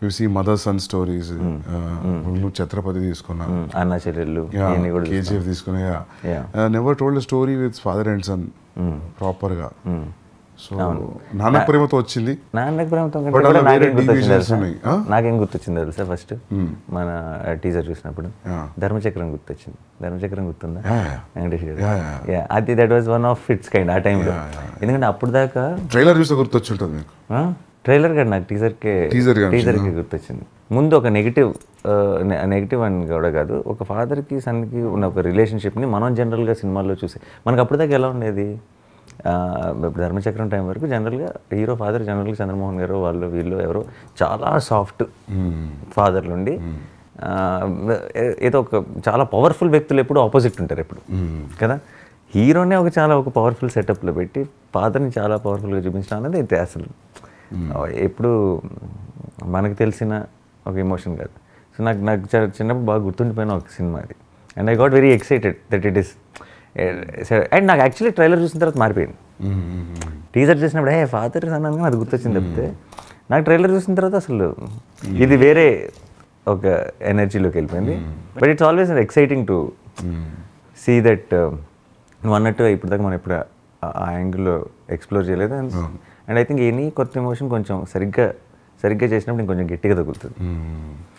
You see mother son stories నువ్వు ఛత్రపతి తీసుకున్నా ఉమ్, అన్న చెల్లెళ్ళు ఇవన్నీ కూడా కేజీఎఫ్ తీసుకున్నా Yeah. Never told story with father and son ప్రాపర్గా సో నాన్న ప్రేమతో వచ్చింది నాన్నకి ప్రేమతో కంటే But కూడా అలా వేరే నాకేం గుర్తొచ్చింది deviations తెలుసా ఉన్నాయి, ఆ? నాకేం గుర్తొచ్చింది తెలుసా ఫస్ట్ మన టీజర్ చూసినప్పుడు Yeah. ధర్మచక్రం గుర్తొచ్చింది ధర్మచక్రం గుర్తుందా Yeah, yeah. వెంకటేష్ గారు Yeah, yeah. Yeah, అది that was one of its kind ఆ టైంలో ఎందుకంటే అప్పుడు దాకా ట్రైలర్ చూస్తే గుర్తొచ్చుంటుంది మీకు ట్రైలర్ కాదు నాకు టీజర్కే Teaser గా టీజర్కి గుర్తొచ్చింది ముందు ఒక నెగిటివ్ నెగిటివ్ అని కూడా కాదు ఒక ఫాదర్కి సన్కి ఉన్న ఒక రిలేషన్షిప్ని మనం జనరల్గా సినిమాల్లో చూసే మనకు అప్పుడు దాకా ఎలా ఉండేది ఆ, ఇప్పుడు ధర్మచక్రం టైం వరకు జనరల్గా హీరో ఫాదర్ జనరల్గా చంద్రమోహన్ గారు వాళ్ళు వీళ్ళు ఎవరో చాలా సాఫ్ట్ ఫాదర్లు ఉండి ఆ, ఏ- ఏదో ఒక చాలా పవర్ఫుల్ వ్యక్తులు ఎప్పుడు ఆపోజిట్ ఉంటారు ఎప్పుడు కదా హీరోనే ఒక చాలా ఒక పవర్ఫుల్ సెటప్లో పెట్టి ఫాదర్ని చాలా పవర్ఫుల్గా చూపించడం అనేది అయితే అసలు ఎప్పుడు మనకు తెలిసిన ఒక ఎమోషన్ కాదు సో నాకు నాకు చ- చిన్నప్పుడు బాగా గుర్తుండిపోయిన ఒక సినిమా అది and I got very excited that it is and నాకు యాక్చువల్లీ ట్రైలర్ చూసిన తర్వాత మారిపోయింది టీజర్ చూసినప్పుడు ఏ ఫాదర్ అన్నాను అది గుర్తొచ్చింది తప్పితే నాకు ట్రైలర్ చూసిన తర్వాత అసలు ఇది వేరే ఒక ఎనర్జీలోకి వెళ్ళిపోయింది but it's always exciting to see that నువ్వు అన్నట్టు ఇప్పుడు దాకా మనం ఎప్పుడు ఆ- ఆ యాంగిల్లో ఎక్స్ప్లోర్ చేయలేదు అండ్ ఐ థింక్ ఎనీ కొత్త ఎమోషన్ కొంచెం సరిగ్గా సరిగ్గా చేసినప్పుడు ఇంకొంచెం గట్టిగా తగులుతుంది